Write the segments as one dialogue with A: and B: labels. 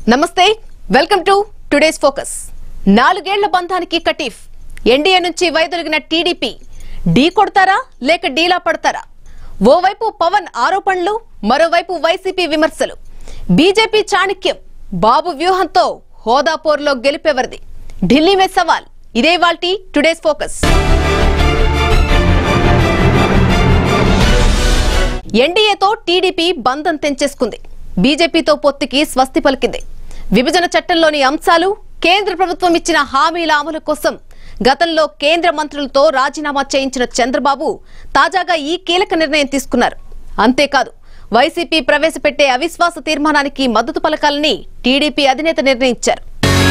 A: నమస్తే welcome to today's focus నాలుగేళ్ల బంధానికి కటీఫ్ ఎన్డీఏ నుంచి వైదొలిగిన టీడీపీ ఢీ కొడతారా లేక డీలా పడతారా ఓవైపు పవన్ ఆరోపణలు మరోవైపు వైసీపీ విమర్శలు బీజేపీ చాణక్యం బాబు వ్యూహంతో హోదా పోరులో గెలిపేవరిది ఢిల్లీ మే సవాల్ ఇదే వాల్టీ టుడేస్ ఫోకస్ ఎన్డీఏతో టీడీపీ బంధం తెంచేసుకుంది బీజేపీతో పొత్తుకి స్వస్తి పలికింది విభజన చట్టంలోని అంశాలు కేంద్ర ప్రభుత్వం ఇచ్చిన హామీల అమలు కోసం గతంలో కేంద్ర మంత్రులతో రాజీనామా చేయించిన చంద్రబాబు తాజాగా ఈ కీలక నిర్ణయం తీసుకున్నారు అంతేకాదు వైసీపీ ప్రవేశపెట్టే అవిశ్వాస తీర్మానానికి మద్దతు పలకాలని టీడీపీ అధినేత నిర్ణయించారు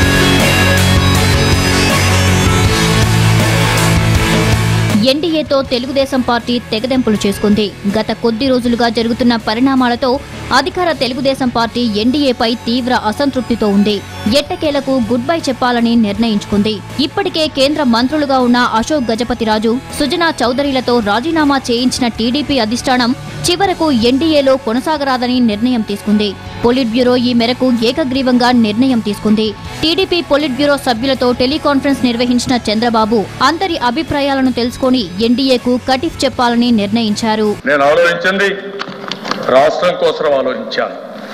B: ఎన్డీఏతో తెలుగుదేశం పార్టీ తెగదెంపులు చేసుకుంది గత కొద్ది రోజులుగా జరుగుతున్న పరిణామాలతో అధికార తెలుగుదేశం పార్టీ ఎన్డీఏపై తీవ్ర అసంతృప్తితో ఉంది ఎట్టకేలకు గుడ్ బై చెప్పాలని నిర్ణయించుకుంది ఇప్పటికే కేంద్ర మంత్రులుగా ఉన్న అశోక్ గజపతిరాజు సుజనా చౌదరిలతో రాజీనామా చేయించిన టీడీపీ అధిష్టానం చివరకు ఎన్డీఏలో కొనసాగరాదని నిర్ణయం తీసుకుంది పొలిట్ బ్యూరో ఈ మేరకు ఏకగ్రీవంగా నిర్ణయం తీసుకుంది టీడీపీ పొలిట్ బ్యూరో సభ్యులతో టెలికాన్ఫరెన్స్ నిర్వహించిన చంద్రబాబు అందరి అభిప్రాయాలను తెలుసుకొని ఎన్డీఏకు కటిఫ్ చెప్పాలని నిర్ణయించారు
C: నేను ఆలోచించింది రాష్ట్రం కోసం ఆలోచించాను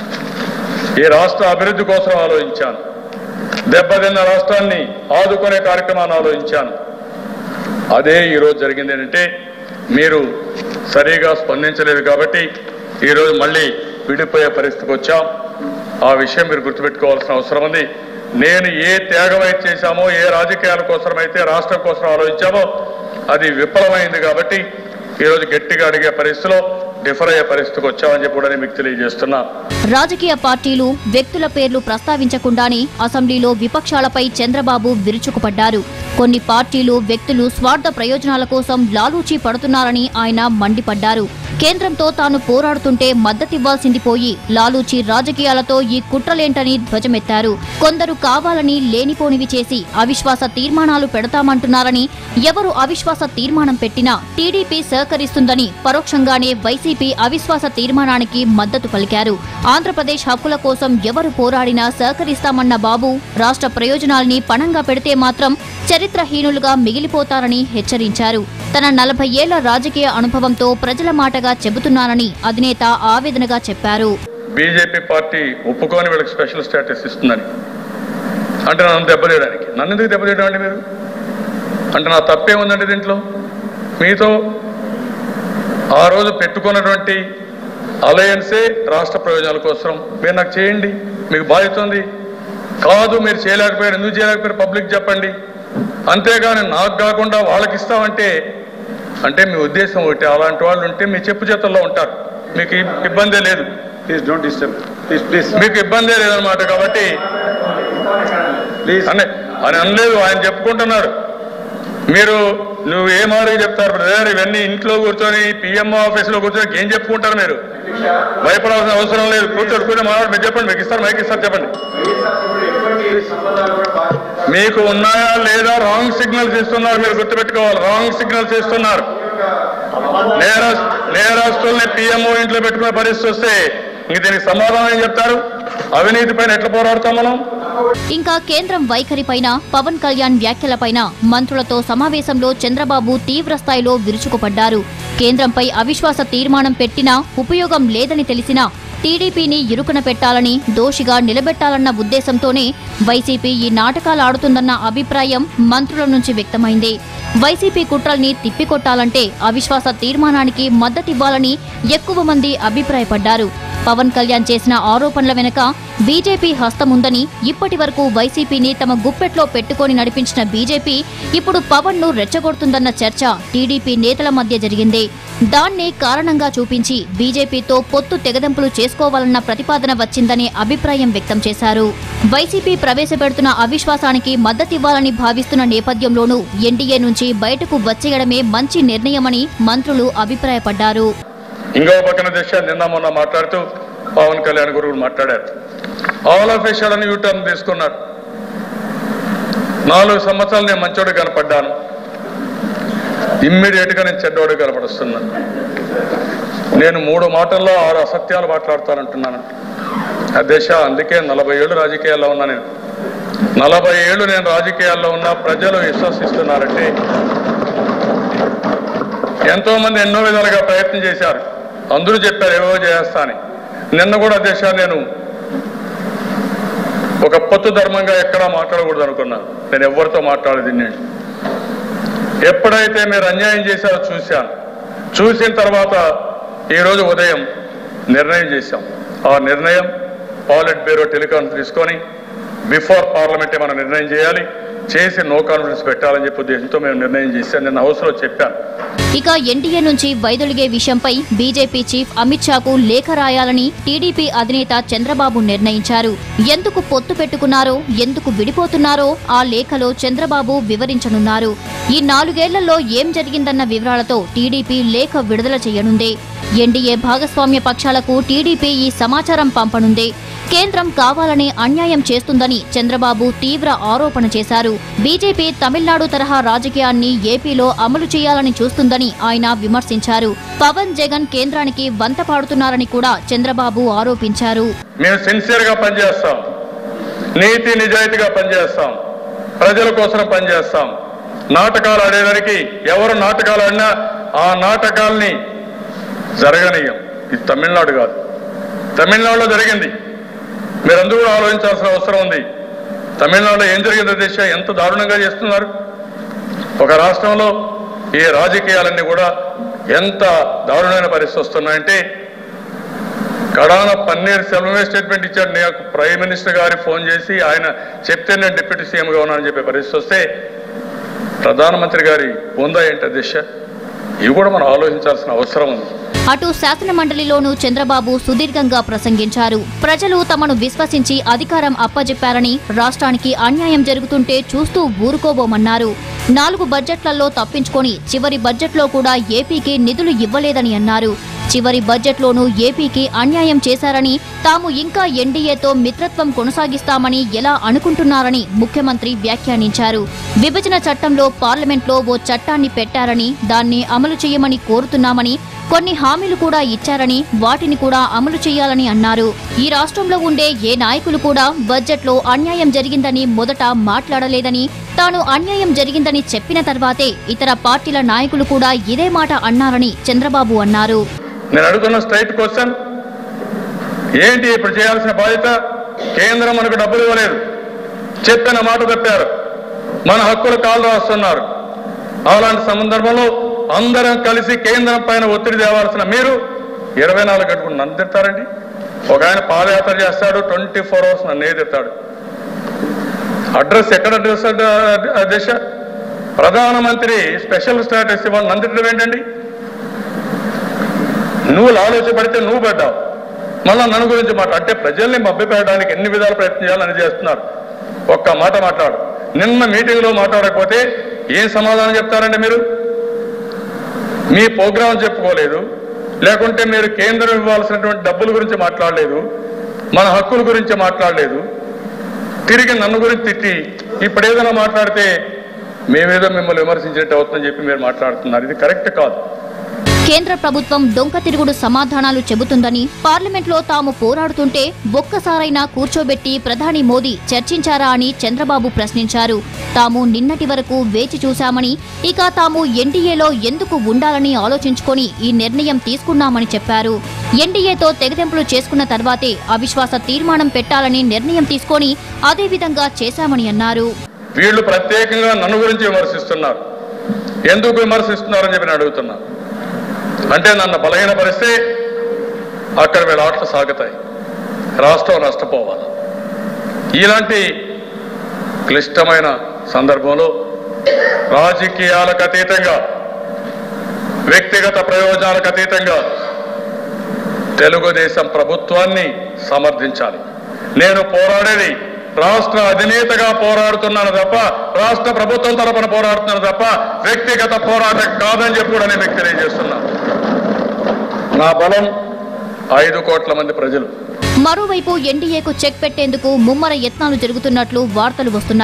C: ఈ రాష్ట్ర అభివృద్ధి కోసం ఆలోచించాను దెబ్బతిన్న రాష్ట్రాన్ని ఆదుకునే కార్యక్రమాన్ని ఆలోచించాను అదే ఈరోజు జరిగింది ఏంటంటే మీరు సరిగా స్పందించలేదు కాబట్టి ఈరోజు మళ్ళీ విడిపోయే పరిస్థితికి వచ్చాం ఆ విషయం మీరు గుర్తుపెట్టుకోవాల్సిన అవసరం ఉంది నేను ఏ త్యాగమైతే చేశామో ఏ రాజకీయాల కోసమైతే రాష్ట్రం కోసం ఆలోచించామో అది విఫలమైంది కాబట్టి ఈరోజు గట్టిగా అడిగే పరిస్థితిలో డిఫర్ అయ్యే పరిస్థితికి వచ్చామని చెప్పి కూడా నేను మీకు తెలియజేస్తున్నా
B: రాజకీయ పార్టీలు వ్యక్తుల పేర్లు ప్రస్తావించకుండానే అసెంబ్లీలో విపక్షాలపై చంద్రబాబు విరుచుకుపడ్డారు కొన్ని పార్టీలు వ్యక్తులు స్వార్థ ప్రయోజనాల కోసం లాలూచీ పడుతున్నారని ఆయన మండిపడ్డారు కేంద్రంతో తాను పోరాడుతుంటే మద్దతివ్వాల్సింది పోయి లాలూచీ రాజకీయాలతో ఈ కుట్రలేంటని ధ్వజమెత్తారు కొందరు కావాలని లేనిపోనివి చేసి అవిశ్వాస తీర్మానాలు పెడతామంటున్నారని ఎవరు అవిశ్వాస తీర్మానం పెట్టినా టీడీపీ సహకరిస్తుందని పరోక్షంగానే వైసీపీ అవిశ్వాస తీర్మానానికి మద్దతు పలికారు ఆంధ్రప్రదేశ్ హక్కుల కోసం ఎవరు పోరాడినా సహకరిస్తామన్న బాబు రాష్ట్ర ప్రయోజనాల్ని పణంగా పెడితే మాత్రం చరిత్రహీనులుగా మిగిలిపోతారని హెచ్చరించారు తన నలభై ఏళ్ల రాజకీయ అనుభవంతో ప్రజల మాటగా చెబుతున్నానని అధినేత ఆవేదనగా చెప్పారు
C: బీజేపీ పార్టీ ఒప్పుకొని వీళ్ళకి స్పెషల్ స్టేటస్ ఇస్తుందని అంటే నన్ను దెబ్బతీయడానికి నన్ను ఎందుకు దెబ్బతీయడం అండి మీరు అంటే నా తప్పే ఉందండి దీంట్లో మీతో ఆ రోజు పెట్టుకున్నటువంటి అలయన్సే రాష్ట్ర ప్రయోజనాల కోసం మీరు నాకు చేయండి మీకు బాధ్యత ఉంది కాదు మీరు చేయలేకపోయారు ఎందుకు చేయలేకపోయారు పబ్లిక్ చెప్పండి అంతేగాని నాకు కాకుండా వాళ్ళకి ఇస్తామంటే అంటే మీ ఉద్దేశం ఒకటి అలాంటి వాళ్ళు ఉంటే మీ చెప్పు చేతల్లో ఉంటారు మీకు ఇబ్- ఇబ్బందే లేదు
D: Please don't disturb. Please, please,
C: మీకు ఇబ్బందే లేదనమాట కాబట్టి
D: please.
C: అని అని అనలేదు ఆయన చెప్పుకుంటున్నాడు మీరు నువ్వు ఏ మాదిరి చెప్తారు బ్రదర్ ఇవన్నీ ఇంట్లో కూర్చొని పిఎంఓ ఆఫీసులో కూర్చొని ఏం చెప్పుకుంటారు మీరు భయపడాల్సిన అవసరం లేదు కూర్చోడు కూర్చొని మాట్లాడు మీరు చెప్పండి మీకు ఇస్తారు మైక్ ఇస్తారు చెప్పండి మీకు ఉన్నాయా లేదా రాంగ్ సిగ్నల్స్ ఇస్తున్నారు మీరు గుర్తుపెట్టుకోవాలి రాంగ్ సిగ్నల్స్ ఇస్తున్నారు నేరస్ నేరస్తుల్ని పిఎంఓ ఇంట్లో పెట్టుకునే పరిస్థితి వస్తే ఇంక దీనికి సమాధానం ఏం చెప్తారు అవినీతి పైన ఎట్లా పోరాడతాం మనం
B: ఇంకా కేంద్రం వైఖరిపైన పవన్ కళ్యాణ్ వ్యాఖ్యలపైన మంత్రులతో సమావేశంలో చంద్రబాబు తీవ్ర స్థాయిలో విరుచుకుపడ్డారు కేంద్రంపై అవిశ్వాస తీర్మానం పెట్టినా ఉపయోగం లేదని తెలిసినా టీడీపీని ఇరుకున పెట్టాలని దోషిగా నిలబెట్టాలన్న ఉద్దేశంతోనే వైసీపీ ఈ నాటకాలు ఆడుతుందన్న అభిప్రాయం మంత్రుల నుంచి వ్యక్తమైంది వైసీపీ కుట్రల్ని తిప్పికొట్టాలంటే అవిశ్వాస తీర్మానానికి మద్దతివ్వాలని ఎక్కువ మంది అభిప్రాయపడ్డారు పవన్ కళ్యాణ్ చేసిన ఆరోపణల వెనుక బీజేపీ హస్తముందని ఇప్పటి వరకు వైసీపీని తమ గుప్పెట్లో పెట్టుకొని నడిపించిన బీజేపీ ఇప్పుడు పవన్ ను రెచ్చగొడుతుందన్న చర్చ టీడీపీ నేతల మధ్య జరిగింది దాన్నే కారణంగా చూపించి బీజేపీతో పొత్తు తెగదెంపులు చేసుకోవాలన్న ప్రతిపాదన వచ్చిందనే అభిప్రాయం వ్యక్తం చేశారు వైసీపీ ప్రవేశపెడుతున్న అవిశ్వాసానికి మద్దతివ్వాలని భావిస్తున్న నేపథ్యంలోనూ ఎన్డీఏ నుంచి బయటకు వచ్చేయడమే మంచి నిర్ణయమని మంత్రులు అభిప్రాయపడ్డారు
C: ఇంకో పక్కన దిశ నిన్న మొన్న మాట్లాడుతూ పవన్ కళ్యాణ్ గురువులు మాట్లాడారు all of a sudden U turn తీసుకున్నారు నాలుగు సంవత్సరాలు నేను మంచోడు కనపడ్డాను ఇమ్మీడియట్ గా నేను చెడ్డోడు కనపడుస్తున్నాను నేను మూడు మాటల్లో ఆరు అసత్యాలు మాట్లాడతానంటున్నాను అధ్యక్ష అందుకే నలభై ఏళ్ళు రాజకీయాల్లో ఉన్నా నేను నలభై ఏళ్ళు నేను రాజకీయాల్లో ఉన్నా ప్రజలు విశ్వసిస్తున్నారంటే ఎంతో మంది ఎన్నో విధాలుగా ప్రయత్నం చేశారు అందరూ చెప్పారు ఏవో చేస్తా అని నిన్న కూడా అధ్యక్ష నేను ఒక పొత్తు ధర్మంగా ఎక్కడా మాట్లాడకూడదు అనుకున్నాను నేను ఎవరితో మాట్లాడేది నేను ఎప్పుడైతే మీరు అన్యాయం చేశారో చూశాను చూసిన తర్వాత ఈరోజు ఉదయం నిర్ణయం చేశాం ఆ నిర్ణయం పాలిట్ బ్యూరో టెలికాన్ఫరెన్స్ తీసుకొని బిఫోర్ పార్లమెంటే మనం నిర్ణయం చేయాలి చేసి నో కాన్ఫరెన్స్ పెట్టాలని చెప్పి ఉద్దేశంతో మేము నిర్ణయం చేశాను నేను హౌస్లో చెప్పాను
B: ఇక ఎన్డీఏ నుంచి వైదొలిగే విషయంపై బీజేపీ చీఫ్ అమిత్ షాకు లేఖ రాయాలని టీడీపీ అధినేత చంద్రబాబు నిర్ణయించారు ఎందుకు పొత్తు పెట్టుకున్నారో ఎందుకు విడిపోతున్నారో ఆ లేఖలో చంద్రబాబు వివరించనున్నారు ఈ నాలుగేళ్లలో ఏం జరిగిందన్న వివరాలతో టీడీపీ లేఖ విడుదల చేయనుంది ఎన్డీఏ భాగస్వామ్య పక్షాలకు టీడీపీ ఈ సమాచారం పంపనుంది కేంద్రం కావాలనే అన్యాయం చేస్తుందని చంద్రబాబు తీవ్ర ఆరోపణ చేశారు బీజేపీ తమిళనాడు తరహా రాజకీయాన్ని ఏపీలో అమలు చేయాలని చూస్తుందని ఆయన విమర్శించారు పవన్ జగన్ కేంద్రానికి వంత పాడుతున్నారని కూడా చంద్రబాబు ఆరోపించారు
C: మేము సిన్సియర్గా పనిచేస్తాం నీతి నిజాయితీగా పనిచేస్తాం ప్రజల కోసం పనిచేస్తాం నాటకాలు ఆడేదానికి ఎవరు నాటకాలు ఆడినా ఆ నాటకాల్ని జరగనీయం ఇది తమిళనాడు కాదు తమిళనాడులో జరిగింది మీరందరూ కూడా ఆలోచించాల్సిన అవసరం ఉంది తమిళనాడులో ఏం జరిగిందో దేశ ఎంత దారుణంగా చేస్తున్నారు ఒక రాష్ట్రంలో ఈ రాజకీయాలన్నీ కూడా ఎంత దారుణమైన పరిస్థితి వస్తున్నాయంటే కడాన పన్నీర్ సెల్వమే స్టేట్మెంట్ ఇచ్చాడు నాకు ప్రైమ్ మినిస్టర్ గారి ఫోన్ చేసి ఆయన చెప్తే నేను డిప్యూటీ సీఎంగా ఉన్నానని చెప్పే పరిస్థితి వస్తే ప్రధానమంత్రి గారి ఉందా ఏంటి దిశ ఇవి కూడా మనం ఆలోచించాల్సిన అవసరం ఉంది
B: అటు శాసనమండలిలోనూ చంద్రబాబు సుదీర్ఘంగా ప్రసంగించారు ప్రజలు తమను విశ్వసించి అధికారం అప్పజెప్పారని రాష్ట్రానికి అన్యాయం జరుగుతుంటే చూస్తూ ఊరుకోబోమన్నారు నాలుగు బడ్జెట్లలో తప్పించుకొని చివరి బడ్జెట్లో కూడా ఏపీకి నిధులు ఇవ్వలేదని అన్నారు చివరి బడ్జెట్లోనూ ఏపీకి అన్యాయం చేశారని తాము ఇంకా ఎన్డీఏతో మిత్రత్వం కొనసాగిస్తామని ఎలా అనుకుంటున్నారని ముఖ్యమంత్రి వ్యాఖ్యానించారు విభజన చట్టంలో పార్లమెంట్లో ఓ చట్టాన్ని పెట్టారని దాన్ని అమలు చేయమని కోరుతున్నామని కొన్ని హామీలు కూడా ఇచ్చారని వాటిని కూడా అమలు చేయాలని అన్నారు ఈ రాష్ట్రంలో ఉండే ఏ నాయకులు కూడా బడ్జెట్లో అన్యాయం జరిగిందని మొదట మాట్లాడలేదని తాను అన్యాయం జరిగిందని చెప్పిన తర్వాతే ఇతర పార్టీల నాయకులు కూడా ఇదే మాట అన్నారని చంద్రబాబు అన్నారు
C: నేను అడుగుతున్న స్ట్రైట్ క్వశ్చన్ ఏంటి ఇప్పుడు చేయాల్సిన బాధ్యత కేంద్రం మనకు డబ్బులు ఇవ్వలేదు చెప్పిన మాట తప్పారు మన హక్కులు కాలు రాస్తున్నారు అలాంటి సందర్భంలో అందరం కలిసి కేంద్రం పైన ఒత్తిడి తేవాల్సిన మీరు ఇరవై నాలుగు గంటలు నన్ను తిడతారండి ఒక ఆయన పాదయాత్ర చేస్తాడు ట్వంటీ ఫోర్ అవర్స్ నన్ను ఏ తిడతాడు అడ్రస్ ఎక్కడ అడ్రస్ దిశ ప్రధానమంత్రి స్పెషల్ స్టాటస్ ఇవ్వాలి నన్ను తిట్టడం ఏంటండి నువ్వు ఆలోచపడితే నువ్వు పడ్డావు మళ్ళా నన్ను గురించి మాట్లాడు అంటే ప్రజల్ని మభ్యపెట్టడానికి ఎన్ని విధాలు ప్రయత్నం చేయాలని చేస్తున్నారు ఒక్క మాట మాట్లాడు నిన్న మీటింగ్లో మాట్లాడకపోతే ఏం సమాధానం చెప్తారండి మీరు మీ ప్రోగ్రాం చెప్పుకోలేదు లేకుంటే మీరు కేంద్రం ఇవ్వాల్సినటువంటి డబ్బుల గురించి మాట్లాడలేదు మన హక్కుల గురించి మాట్లాడలేదు తిరిగి నన్ను గురించి తిట్టి ఇప్పుడు ఏదైనా మాట్లాడితే మేమేదో మిమ్మల్ని విమర్శించినట్టు అవుతుందని చెప్పి మీరు మాట్లాడుతున్నారు ఇది కరెక్ట్ కాదు
B: కేంద్ర ప్రభుత్వం డొంక తిరుగుడు సమాధానాలు చెబుతుందని పార్లమెంట్లో తాము పోరాడుతుంటే ఒక్కసారైనా కూర్చోబెట్టి ప్రధాని మోదీ చర్చించారా అని చంద్రబాబు ప్రశ్నించారు తాము నిన్నటి వరకు వేచి చూశామని ఇక తాము ఎన్డీఏలో ఎందుకు ఉండాలని ఆలోచించుకొని ఈ నిర్ణయం తీసుకున్నామని చెప్పారు ఎన్డీఏతో తెగదెంపులు చేసుకున్న తర్వాతే అవిశ్వాస తీర్మానం పెట్టాలని నిర్ణయం తీసుకొని అదే విధంగా చేశామని అన్నారు
C: వీళ్ళు ప్రత్యేకంగా నన్ను గురించి విమర్శిస్తున్నారు ఎందుకు విమర్శిస్తున్నారని చెప్పి నేను అడుగుతున్నా అంటే నన్ను బలహీనపరిస్తే అక్కడ వీళ్ళ ఆటలు సాగుతాయి రాష్ట్రం నష్టపోవాలి ఇలాంటి క్లిష్టమైన సందర్భంలో రాజకీయాలకు అతీతంగా వ్యక్తిగత ప్రయోజనాలకు అతీతంగా తెలుగుదేశం ప్రభుత్వాన్ని సమర్థించాలి నేను పోరాడేది రాష్ట్ర అధినేతగా పోరాడుతున్నాను తప్ప రాష్ట్ర ప్రభుత్వం తరపున పోరాడుతున్నాను తప్ప వ్యక్తిగత పోరాటం కాదని చెప్పి కూడా నేను మీకు తెలియజేస్తున్నాను నా బలం ఐదు కోట్ల మంది ప్రజలు
B: మరోవైపు ఎన్డీఏకు చెక్ పెట్టేందుకు ముమ్మర యత్నాలు జరుగుతున్నట్లు వార్తలు వస్తున్నాయి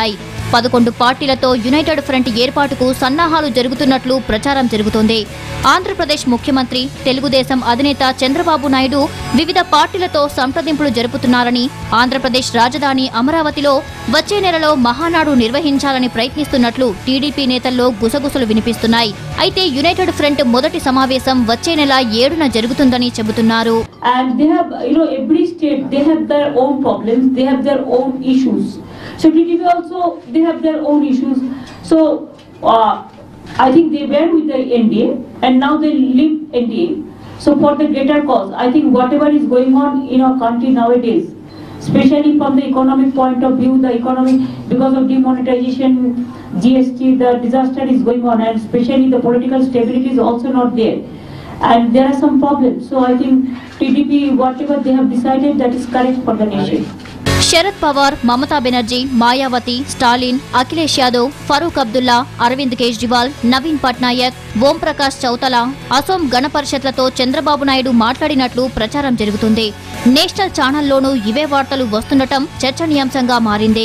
B: పదకొండు పార్టీలతో యునైటెడ్ ఫ్రంట్ ఏర్పాటుకు సన్నాహాలు జరుగుతున్నట్లు ప్రచారం జరుగుతోంది ఆంధ్రప్రదేశ్ ముఖ్యమంత్రి తెలుగుదేశం అధినేత చంద్రబాబు నాయుడు వివిధ పార్టీలతో సంప్రదింపులు జరుపుతున్నారని ఆంధ్రప్రదేశ్ రాజధాని అమరావతిలో వచ్చే నెలలో మహానాడు నిర్వహించాలని ప్రయత్నిస్తున్నట్లు టీడీపీ నేతల్లో గుసగుసలు వినిపిస్తున్నాయి అయితే యునైటెడ్ ఫ్రంట్ మొదటి సమావేశం వచ్చే నెల ఏడున జరుగుతుందని చెబుతున్నారు
E: and they have you know every state they have their own problems they have their own issues so TTP also they have their own issues so uh, I think they were with the NDA and now they leave NDA so for the greater cause I think whatever is going on in our country nowadays especially from the economic point of view the economic because of demonetization GST the disaster is going on and especially the political stability is also not there and there are some problems. So I think TDP, whatever they have decided, that is correct for the nation.
B: Sharad Pawar Mamata Banerjee Mayawati Stalin Akhilesh Yadav Farooq Abdullah Arvind Kejriwal Naveen Patnaik ఓం ప్రకాష్ చౌతలా అసోం గణ పరిషత్లతో చంద్రబాబు నాయుడు మాట్లాడినట్లు ప్రచారం జరుగుతుంది national ఛానల్లోనూ ఇవే వార్తలు వస్తుండటం చర్చనీయాంశంగా మారింది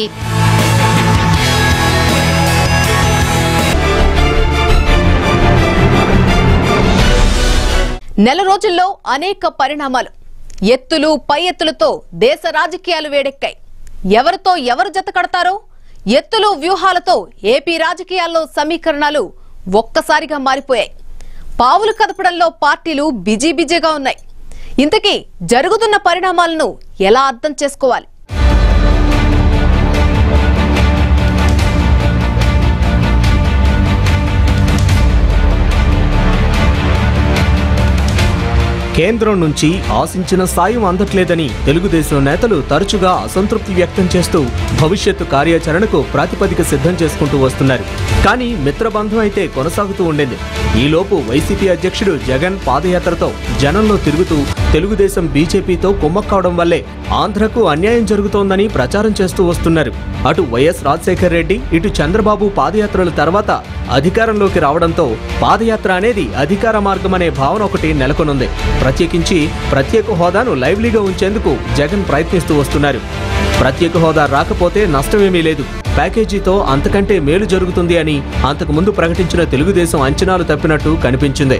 A: నెల రోజుల్లో అనేక పరిణామాలు ఎత్తులు పై ఎత్తులతో దేశ రాజకీయాలు వేడెక్కాయి ఎవరితో ఎవరు జత కడతారో ఎత్తులు వ్యూహాలతో ఏపీ రాజకీయాల్లో సమీకరణాలు ఒక్కసారిగా మారిపోయాయి పావులు కదపడంలో పార్టీలు బిజీ బిజీగా ఉన్నాయి ఇంతకీ జరుగుతున్న పరిణామాలను ఎలా అర్థం చేసుకోవాలి
F: కేంద్రం నుంచి ఆశించిన సాయం అందట్లేదని తెలుగుదేశం నేతలు తరచుగా అసంతృప్తి వ్యక్తం చేస్తూ భవిష్యత్తు కార్యాచరణకు ప్రాతిపదిక సిద్ధం చేసుకుంటూ వస్తున్నారు కానీ మిత్రబంధం అయితే కొనసాగుతూ ఉండింది ఈలోపు వైసీపీ అధ్యక్షుడు జగన్ పాదయాత్రతో జనంలో తిరుగుతూ తెలుగుదేశం బీజేపీతో కుమ్మక్కవడం వల్లే ఆంధ్రకు అన్యాయం జరుగుతోందని ప్రచారం చేస్తూ వస్తున్నారు అటు వైఎస్ రాజశేఖర్ రెడ్డి ఇటు చంద్రబాబు పాదయాత్రల తర్వాత అధికారంలోకి రావడంతో పాదయాత్ర అనేది అధికార మార్గం అనే భావన ఒకటి నెలకొనుంది ప్రత్యేకించి ప్రత్యేక హోదాను లైవ్లీగా ఉంచేందుకు జగన్ ప్రయత్నిస్తూ వస్తున్నారు ప్రత్యేక హోదా రాకపోతే నష్టమేమీ లేదు ప్యాకేజీతో అంతకంటే మేలు జరుగుతుంది అని అంతకుముందు ప్రకటించిన తెలుగుదేశం అంచనాలు తప్పినట్టు కనిపించింది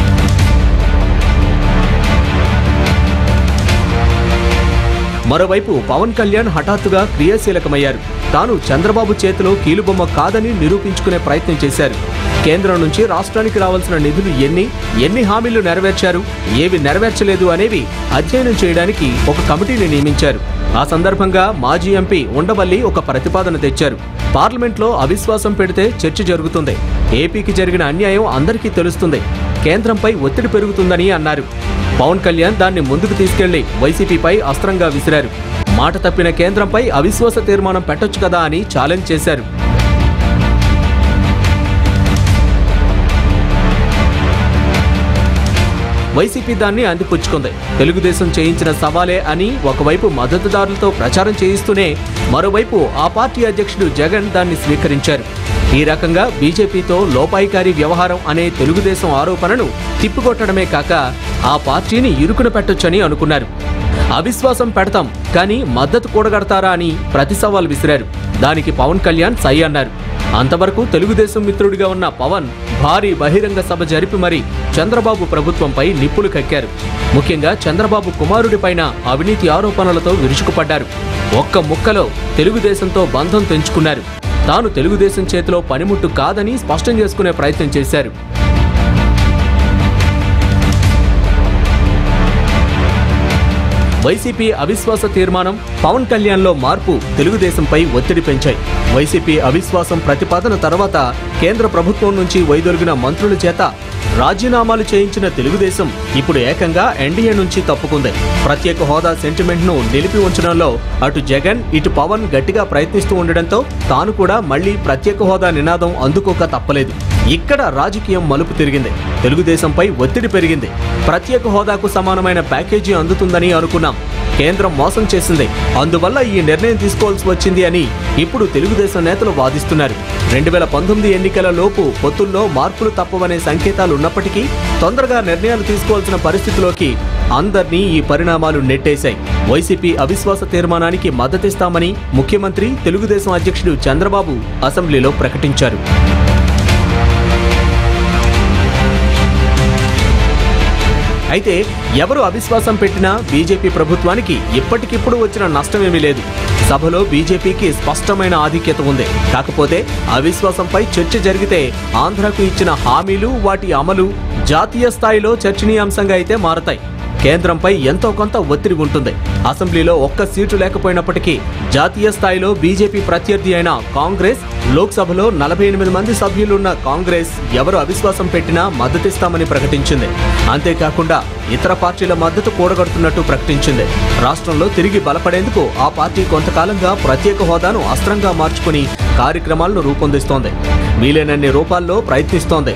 F: మరోవైపు పవన్ కళ్యాణ్ హఠాత్తుగా క్రియాశీలకమయ్యారు తాను చంద్రబాబు చేతిలో కీలుబొమ్మ కాదని నిరూపించుకునే ప్రయత్నం చేశారు కేంద్రం నుంచి రాష్ట్రానికి రావాల్సిన నిధులు ఎన్ని ఎన్ని హామీలు నెరవేర్చారు ఏవి నెరవేర్చలేదు అనేవి అధ్యయనం చేయడానికి ఒక కమిటీని నియమించారు ఆ సందర్భంగా మాజీ ఎంపీ ఉండవల్లి ఒక ప్రతిపాదన తెచ్చారు పార్లమెంట్లో అవిశ్వాసం పెడితే చర్చ జరుగుతుంది ఏపీకి జరిగిన అన్యాయం అందరికీ తెలుస్తుంది కేంద్రంపై ఒత్తిడి పెరుగుతుందని అన్నారు పవన్ కళ్యాణ్ దాన్ని ముందుకు తీసుకెళ్లి వైసీపీపై అస్త్రంగా విసిరారు మాట తప్పిన కేంద్రంపై అవిశ్వాస తీర్మానం పెట్టొచ్చు కదా అని ఛాలెంజ్ చేశారు వైసీపీ దాన్ని అందిపుచ్చుకుంది తెలుగుదేశం చేయించిన సవాలే అని ఒకవైపు మద్దతుదారులతో ప్రచారం చేయిస్తూనే మరోవైపు ఆ పార్టీ అధ్యక్షుడు జగన్ దాన్ని స్వీకరించారు ఈ రకంగా బీజేపీతో లోపాయికారి వ్యవహారం అనే తెలుగుదేశం ఆరోపణను తిప్పికొట్టడమే కాక ఆ పార్టీని ఇరుకున పెట్టొచ్చని అనుకున్నారు అవిశ్వాసం పెడతాం కానీ మద్దతు కూడగడతారా అని ప్రతి సవాల్ విసిరారు దానికి పవన్ కళ్యాణ్ సై అన్నారు అంతవరకు తెలుగుదేశం మిత్రుడిగా ఉన్న పవన్ భారీ బహిరంగ సభ జరిపి మరి చంద్రబాబు ప్రభుత్వంపై నిప్పులు కక్కారు ముఖ్యంగా చంద్రబాబు కుమారుడిపైన అవినీతి ఆరోపణలతో విరుచుకుపడ్డారు ఒక్క ముక్కలో తెలుగుదేశంతో బంధం తెంచుకున్నారు తాను తెలుగుదేశం చేతిలో పనిముట్టు కాదని స్పష్టం చేసుకునే ప్రయత్నం చేశారు వైసీపీ అవిశ్వాస తీర్మానం పవన్ కళ్యాణ్లో మార్పు తెలుగుదేశంపై ఒత్తిడి పెంచాయి వైసీపీ అవిశ్వాసం ప్రతిపాదన తర్వాత కేంద్ర ప్రభుత్వం నుంచి వైదొలిగిన మంత్రుల చేత రాజీనామాలు చేయించిన తెలుగుదేశం ఇప్పుడు ఏకంగా ఎన్డీఏ నుంచి తప్పుకుంది ప్రత్యేక హోదా సెంటిమెంట్ ను నిలిపి ఉంచడంలో అటు జగన్ ఇటు పవన్ గట్టిగా ప్రయత్నిస్తూ ఉండడంతో తాను కూడా మళ్లీ ప్రత్యేక హోదా నినాదం అందుకోక తప్పలేదు ఇక్కడ రాజకీయం మలుపు తిరిగింది తెలుగుదేశంపై ఒత్తిడి పెరిగింది ప్రత్యేక హోదాకు సమానమైన ప్యాకేజీ అందుతుందని అనుకున్నాం కేంద్రం మోసం చేసింది అందువల్ల ఈ నిర్ణయం తీసుకోవాల్సి వచ్చింది అని ఇప్పుడు తెలుగుదేశం నేతలు వాదిస్తున్నారు రెండు వేల పంతొమ్మిది ఎన్నికల లోపు పొత్తుల్లో మార్పులు తప్పవనే సంకేతాలు ఉన్నప్పటికీ తొందరగా నిర్ణయాలు తీసుకోవాల్సిన పరిస్థితిలోకి అందర్నీ ఈ పరిణామాలు నెట్టేశాయి వైసీపీ అవిశ్వాస తీర్మానానికి మద్దతిస్తామని ముఖ్యమంత్రి తెలుగుదేశం అధ్యక్షుడు చంద్రబాబు అసెంబ్లీలో ప్రకటించారు అయితే ఎవరు అవిశ్వాసం పెట్టినా బీజేపీ ప్రభుత్వానికి ఇప్పటికిప్పుడు వచ్చిన నష్టమేమీ లేదు సభలో బీజేపీకి స్పష్టమైన ఆధిక్యత ఉంది కాకపోతే అవిశ్వాసంపై చర్చ జరిగితే ఆంధ్రకు ఇచ్చిన హామీలు వాటి అమలు జాతీయ స్థాయిలో చర్చనీయాంశంగా అయితే మారతాయి కేంద్రంపై ఎంతో కొంత ఒత్తిడి ఉంటుంది అసెంబ్లీలో ఒక్క సీటు లేకపోయినప్పటికీ జాతీయ స్థాయిలో బీజేపీ ప్రత్యర్థి అయిన కాంగ్రెస్ లోక్సభలో నలభై ఎనిమిది మంది సభ్యులున్న కాంగ్రెస్ ఎవరు అవిశ్వాసం పెట్టినా మద్దతిస్తామని ప్రకటించింది అంతేకాకుండా ఇతర పార్టీల మద్దతు కూడగడుతున్నట్టు ప్రకటించింది రాష్ట్రంలో తిరిగి బలపడేందుకు ఆ పార్టీ కొంతకాలంగా ప్రత్యేక హోదాను అస్త్రంగా మార్చుకుని కార్యక్రమాలను రూపొందిస్తోంది వీలైనన్ని రూపాల్లో ప్రయత్నిస్తోంది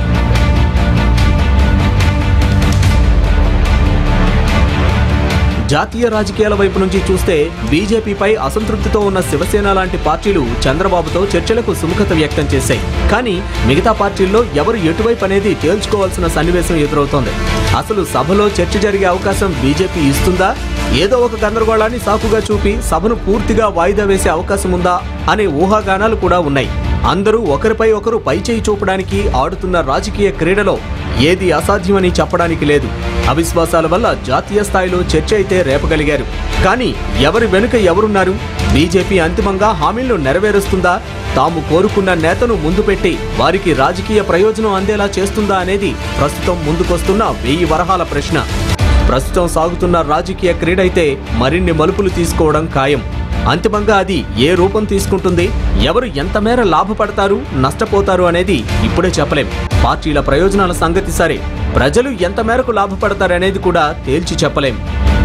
F: జాతీయ రాజకీయాల వైపు నుంచి చూస్తే బీజేపీపై అసంతృప్తితో ఉన్న శివసేన లాంటి పార్టీలు చంద్రబాబుతో చర్చలకు సుముఖత వ్యక్తం చేశాయి కానీ మిగతా పార్టీల్లో ఎవరు ఎటువైపు అనేది తేల్చుకోవాల్సిన సన్నివేశం ఎదురవుతోంది అసలు సభలో చర్చ జరిగే అవకాశం బీజేపీ ఇస్తుందా ఏదో ఒక గందరగోళాన్ని సాకుగా చూపి సభను పూర్తిగా వాయిదా వేసే అవకాశం ఉందా అనే ఊహాగానాలు కూడా ఉన్నాయి అందరూ ఒకరిపై ఒకరు పైచేయి చూపడానికి ఆడుతున్న రాజకీయ క్రీడలో ఏది అసాధ్యమని చెప్పడానికి లేదు అవిశ్వాసాల వల్ల జాతీయ స్థాయిలో చర్చ అయితే రేపగలిగారు కానీ ఎవరి వెనుక ఎవరున్నారు బీజేపీ అంతిమంగా హామీలను నెరవేరుస్తుందా తాము కోరుకున్న నేతను ముందు పెట్టి వారికి రాజకీయ ప్రయోజనం అందేలా చేస్తుందా అనేది ప్రస్తుతం ముందుకొస్తున్న వెయ్యి వరహాల ప్రశ్న ప్రస్తుతం సాగుతున్న రాజకీయ క్రీడైతే మరిన్ని మలుపులు తీసుకోవడం ఖాయం అంతిమంగా అది ఏ రూపం తీసుకుంటుంది ఎవరు ఎంత మేర లాభపడతారు నష్టపోతారు అనేది ఇప్పుడే చెప్పలేం పార్టీల ప్రయోజనాల సంగతి సరే ప్రజలు ఎంత మేరకు లాభపడతారనేది కూడా తేల్చి చెప్పలేం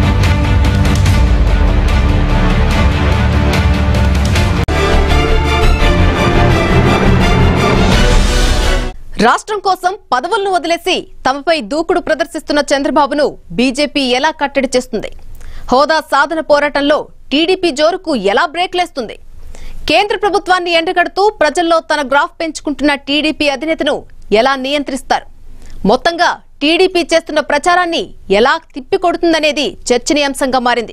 A: రాష్ట్రం కోసం పదవులను వదిలేసి తమపై దూకుడు ప్రదర్శిస్తున్న చంద్రబాబును బీజేపీ ఎలా కట్టడి చేస్తుంది హోదా సాధన పోరాటంలో టీడీపీ జోరుకు ఎలా బ్రేక్లేస్తుంది కేంద్ర ప్రభుత్వాన్ని ఎండగడుతూ ప్రజల్లో తన గ్రాఫ్ పెంచుకుంటున్న టీడీపీ అధినేతను ఎలా నియంత్రిస్తారు మొత్తంగా టీడీపీ చేస్తున్న ప్రచారాన్ని ఎలా తిప్పికొడుతుందనేది చర్చనీయాంశంగా మారింది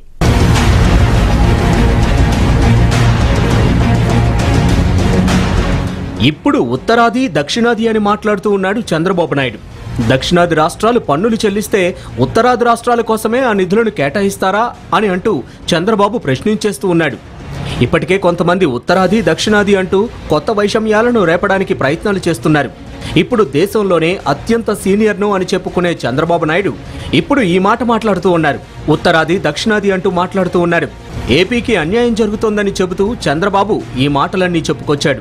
F: ఇప్పుడు ఉత్తరాది దక్షిణాది అని మాట్లాడుతూ ఉన్నాడు చంద్రబాబు నాయుడు దక్షిణాది రాష్ట్రాలు పన్నులు చెల్లిస్తే ఉత్తరాది రాష్ట్రాల కోసమే ఆ నిధులను కేటాయిస్తారా అని అంటూ చంద్రబాబు ప్రశ్నించేస్తూ ఉన్నాడు ఇప్పటికే కొంతమంది ఉత్తరాది దక్షిణాది అంటూ కొత్త వైషమ్యాలను రేపడానికి ప్రయత్నాలు చేస్తున్నారు ఇప్పుడు దేశంలోనే అత్యంత సీనియర్ను అని చెప్పుకునే చంద్రబాబు నాయుడు ఇప్పుడు ఈ మాట మాట్లాడుతూ ఉన్నారు ఉత్తరాది దక్షిణాది అంటూ మాట్లాడుతూ ఉన్నారు ఏపీకి అన్యాయం జరుగుతోందని చెబుతూ చంద్రబాబు ఈ మాటలన్నీ చెప్పుకొచ్చాడు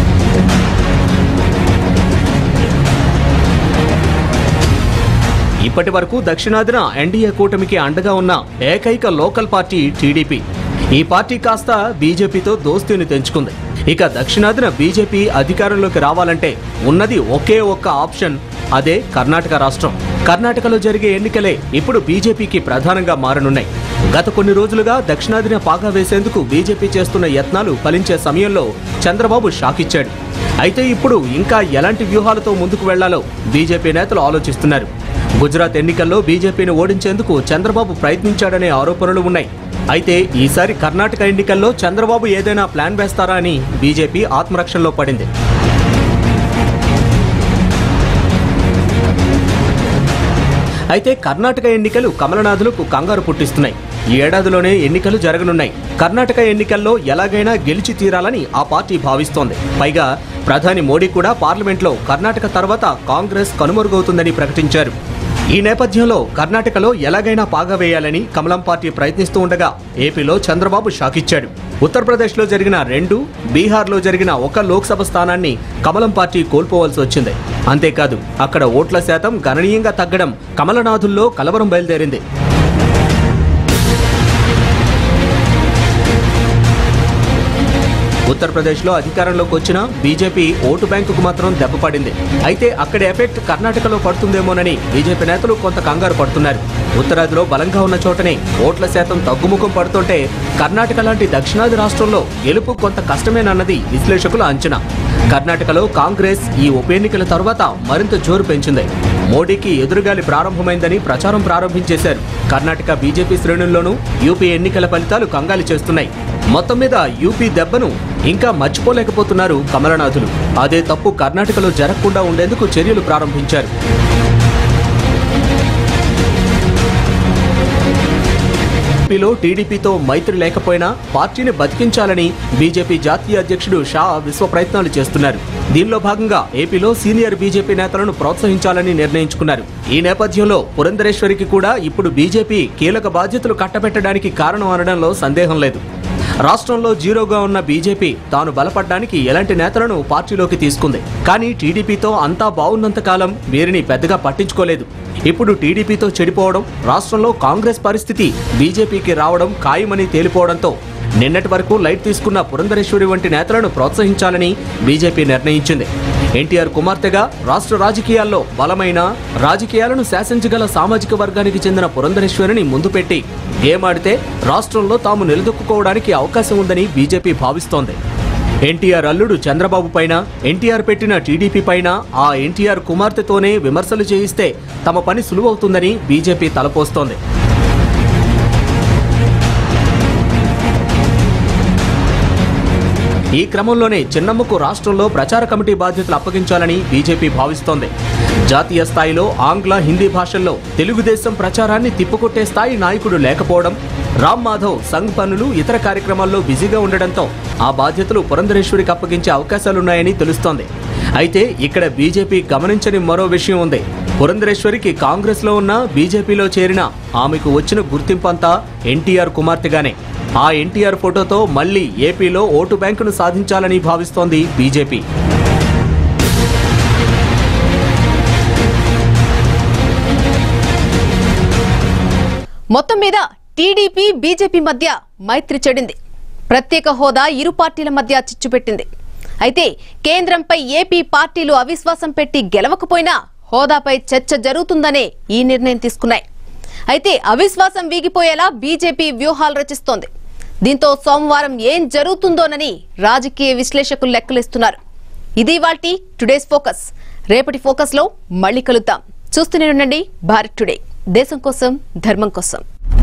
F: ఇప్పటి వరకు దక్షిణాదిన ఎన్డీఏ కూటమికి అండగా ఉన్న ఏకైక లోకల్ పార్టీ టీడీపీ ఈ పార్టీ కాస్త బీజేపీతో దోస్తీని తెంచుకుంది ఇక దక్షిణాదిన బీజేపీ అధికారంలోకి రావాలంటే ఉన్నది ఒకే ఒక్క ఆప్షన్ అదే కర్ణాటక రాష్ట్రం కర్ణాటకలో జరిగే ఎన్నికలే ఇప్పుడు బీజేపీకి ప్రధానంగా మారనున్నాయి గత కొన్ని రోజులుగా దక్షిణాదిన పాగా వేసేందుకు బీజేపీ చేస్తున్న యత్నాలు ఫలించే సమయంలో చంద్రబాబు షాక్ ఇచ్చాడు అయితే ఇప్పుడు ఇంకా ఎలాంటి వ్యూహాలతో ముందుకు వెళ్లాలో బీజేపీ నేతలు ఆలోచిస్తున్నారు గుజరాత్ ఎన్నికల్లో బీజేపీని ఓడించేందుకు చంద్రబాబు ప్రయత్నించాడనే ఆరోపణలు ఉన్నాయి అయితే ఈసారి కర్ణాటక ఎన్నికల్లో చంద్రబాబు ఏదైనా ప్లాన్ వేస్తారా అని బీజేపీ ఆత్మరక్షణలో పడింది అయితే కర్ణాటక ఎన్నికలు కమలనాథులకు కంగారు పుట్టిస్తున్నాయి ఈ ఏడాదిలోనే ఎన్నికలు జరగనున్నాయి కర్ణాటక ఎన్నికల్లో ఎలాగైనా గెలిచి తీరాలని ఆ పార్టీ భావిస్తోంది పైగా ప్రధాని మోడీ కూడా పార్లమెంట్లో కర్ణాటక తర్వాత కాంగ్రెస్ కనుమరుగవుతుందని ప్రకటించారు ఈ నేపథ్యంలో కర్ణాటకలో ఎలాగైనా పాగా వేయాలని కమలం పార్టీ ప్రయత్నిస్తూ ఉండగా ఏపీలో చంద్రబాబు షాకిచ్చాడు ఉత్తరప్రదేశ్లో జరిగిన రెండు బీహార్లో జరిగిన ఒక లోక్సభ స్థానాన్ని కమలం పార్టీ కోల్పోవాల్సి వచ్చింది అంతేకాదు అక్కడ ఓట్ల శాతం గణనీయంగా తగ్గడం కమలనాథుల్లో కలవరం బయలుదేరింది ఉత్తరప్రదేశ్లో అధికారంలోకి వచ్చిన బీజేపీ ఓటు బ్యాంకుకు మాత్రం దెబ్బపడింది అయితే అక్కడి ఎఫెక్ట్ కర్ణాటకలో పడుతుందేమోనని బీజేపీ నేతలు కొంత కంగారు పడుతున్నారు ఉత్తరాదిలో బలంగా ఉన్న చోటనే ఓట్ల శాతం తగ్గుముఖం పడుతుంటే కర్ణాటక లాంటి దక్షిణాది రాష్ట్రంలో గెలుపు కొంత కష్టమేనన్నది విశ్లేషకుల అంచనా కర్ణాటకలో కాంగ్రెస్ ఈ ఉప ఎన్నికల తర్వాత మరింత జోరు పెంచింది మోడీకి ఎదురుగాలి ప్రారంభమైందని ప్రచారం ప్రారంభించేశారు కర్ణాటక బీజేపీ శ్రేణుల్లోనూ యూపీ ఎన్నికల ఫలితాలు కంగాలి చేస్తున్నాయి మొత్తం మీద యూపీ దెబ్బను ఇంకా మర్చిపోలేకపోతున్నారు కమలనాథులు అదే తప్పు కర్ణాటకలో జరగకుండా ఉండేందుకు చర్యలు ప్రారంభించారు ఏపీలో టీడీపీతో మైత్రి లేకపోయినా పార్టీని బతికించాలని బీజేపీ జాతీయ అధ్యక్షుడు షా విశ్వ ప్రయత్నాలు చేస్తున్నారు దీనిలో భాగంగా ఏపీలో సీనియర్ బీజేపీ నేతలను ప్రోత్సహించాలని నిర్ణయించుకున్నారు ఈ నేపథ్యంలో పురంధరేశ్వరికి కూడా ఇప్పుడు బీజేపీ కీలక బాధ్యతలు కట్టబెట్టడానికి కారణం అనడంలో సందేహం లేదు రాష్ట్రంలో జీరోగా ఉన్న బీజేపీ తాను బలపడ్డానికి ఎలాంటి నేతలను పార్టీలోకి తీసుకుంది కానీ టీడీపీతో అంతా బాగున్నంత కాలం వీరిని పెద్దగా పట్టించుకోలేదు ఇప్పుడు టీడీపీతో చెడిపోవడం రాష్ట్రంలో కాంగ్రెస్ పరిస్థితి బీజేపీకి రావడం ఖాయమని తేలిపోవడంతో నిన్నటి వరకు లైట్ తీసుకున్న పురంధరేశ్వరి వంటి నేతలను ప్రోత్సహించాలని బీజేపీ నిర్ణయించింది ఎన్టీఆర్ కుమార్తెగా రాష్ట్ర రాజకీయాల్లో బలమైన రాజకీయాలను శాసించగల సామాజిక వర్గానికి చెందిన పురంధరేశ్వరిని ముందు పెట్టి గేమ్ ఆడితే రాష్ట్రంలో తాము నిలదొక్కుకోవడానికి అవకాశం ఉందని బీజేపీ భావిస్తోంది ఎన్టీఆర్ అల్లుడు చంద్రబాబు పైన ఎన్టీఆర్ పెట్టిన టీడీపీ పైన ఆ ఎన్టీఆర్ కుమార్తెతోనే విమర్శలు చేయిస్తే తమ పని సులువవుతుందని బీజేపీ తలపోస్తోంది ఈ క్రమంలోనే చిన్నమ్మకు రాష్ట్రంలో ప్రచార కమిటీ బాధ్యతలు అప్పగించాలని బీజేపీ భావిస్తోంది జాతీయ స్థాయిలో ఆంగ్ల హిందీ భాషల్లో తెలుగుదేశం ప్రచారాన్ని తిప్పుకొట్టే స్థాయి నాయకుడు లేకపోవడం రామ్ మాధవ్ సంఘ్ పనులు ఇతర కార్యక్రమాల్లో బిజీగా ఉండడంతో ఆ బాధ్యతలు పురంధరేశ్వరికి అప్పగించే అవకాశాలున్నాయని తెలుస్తోంది అయితే ఇక్కడ బీజేపీ గమనించని మరో విషయం ఉంది పురంధరేశ్వరికి కాంగ్రెస్లో ఉన్న బీజేపీలో చేరిన ఆమెకు వచ్చిన గుర్తింపంతా ఎన్టీఆర్ కుమార్తెగానే ఆ ఎన్టీఆర్ ఫోటోతో మళ్లీ ఏపీలో ఓటు బ్యాంకును సాధించాలని భావిస్తోంది బీజేపీ
A: మొత్తం మీద టీడీపీ బీజేపీ మధ్య మైత్రి చెడింది ప్రత్యేక హోదా ఇరు పార్టీల మధ్య చిచ్చుపెట్టింది అయితే కేంద్రంపై ఏపీ పార్టీలు అవిశ్వాసం పెట్టి గెలవకపోయినా హోదాపై చర్చ జరుగుతుందనే ఈ నిర్ణయం తీసుకున్నాయి అయితే అవిశ్వాసం వీగిపోయేలా బీజేపీ వ్యూహాలు రచిస్తోంది దీంతో సోమవారం ఏం జరుగుతుందోనని రాజకీయ విశ్లేషకులు లెక్కలిస్తున్నారు ఇది వాల్టి టుడేస్ ఫోకస్ రేపటి ఫోకస్ లో మళ్ళీ కలుద్దాం చూస్తూనే ఉండండి భారత్ టుడే దేశం కోసం ధర్మం కోసం